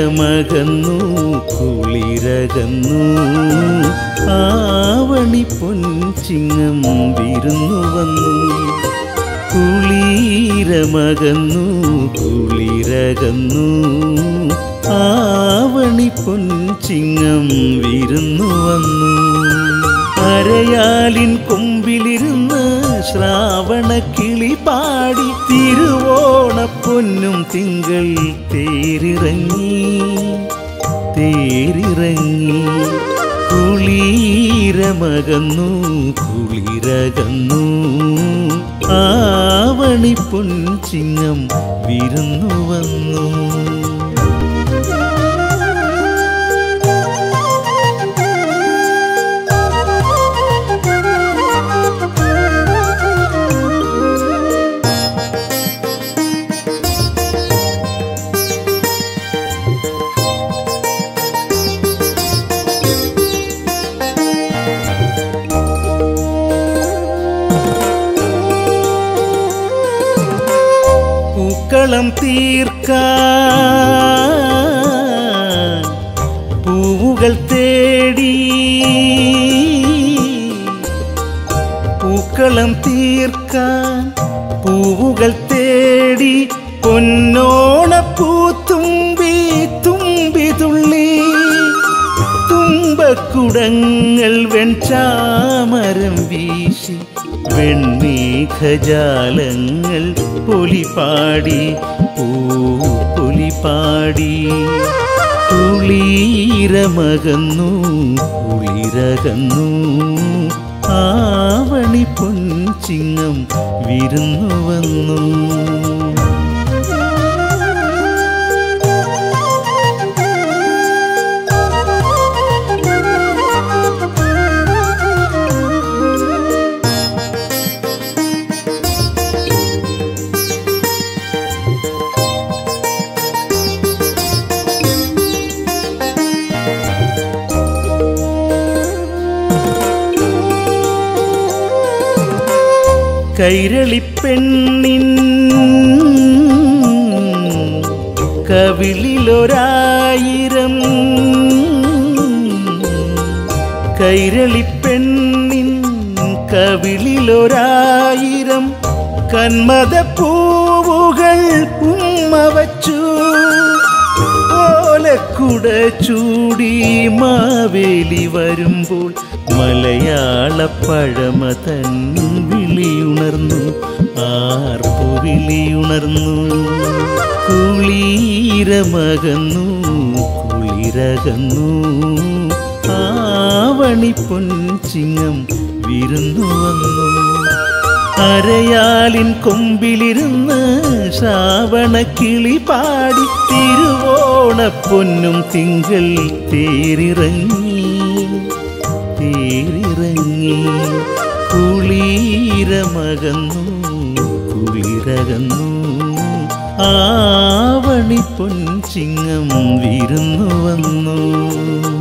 കുളീരമകന്നു കുളിരകന്നു ആവണി പൊൻചിങ്ങം വിരുന്നു വന്നു കുളീരമകന്നു കുളിരകന്നു ആവണി പൊൻചിങ്ങം വിരുന്നു വന്നു അരയാലിൻ കൊമ്പിലിരുന്ന് ശ്രാവണ കിളി പാടി തിരുവോണ പൊന്നും തിങ്കൾ തേരിറങ്ങി തേരിറങ്ങി കുളീരമകന്നു കുളിരകന്നു ആവണി പൊൻചിങ്ങം വിരുന്നു വന്നു പൂക്കളം തീർക്കാൻ പൂവുകൾ തേടി പൂക്കളം തീർക്കാൻ പൂവുകൾ തേടി പൊന്നോണ പൂത്തുമ്പി തുമ്പി തുള്ളി തുമ്പക്കുടങ്ങൾ വെൺചാമരം വീശി വെൺമേഘജാലങ്ങൾ പൊലിപാടി പൂപ്പൊലിപാടി കുളീരമകന്നു കുളിരകന്നു ആവണി പൊൻചിങ്ങം വിരുന്നു വന്നു കൈരളിപ്പെണ്ണിൻ കവിളിലൊരായിരം കൈരളിപ്പെണ്ണിൻ കവിളിലൊരായിരം കന്മത പൂവുകൾ ഉമ്മ വച്ചു ഓലക്കുട ചൂടി മാവേലി വരുമ്പോൾ മലയാള പഴമ തൻ വിളിയുണർന്നു ആർപ്പു വിളിയുണർന്നു കുളീരമകന്നു കുളിരകന്നു ആവണി പൊൻചിങ്ങം വിരുന്നു വന്നു അരയാലിൻ കൊമ്പിലിരുന്ന് ശ്രാവണ കിളി പാടി തിരുവോണ പൊന്നും തിങ്കൾ തേരിറങ്ങി തേരിറങ്ങി കുളീരമകന്നു കുളിരകന്നു ആവണി പൊൻചിങ്ങം വിരുന്നു വന്നു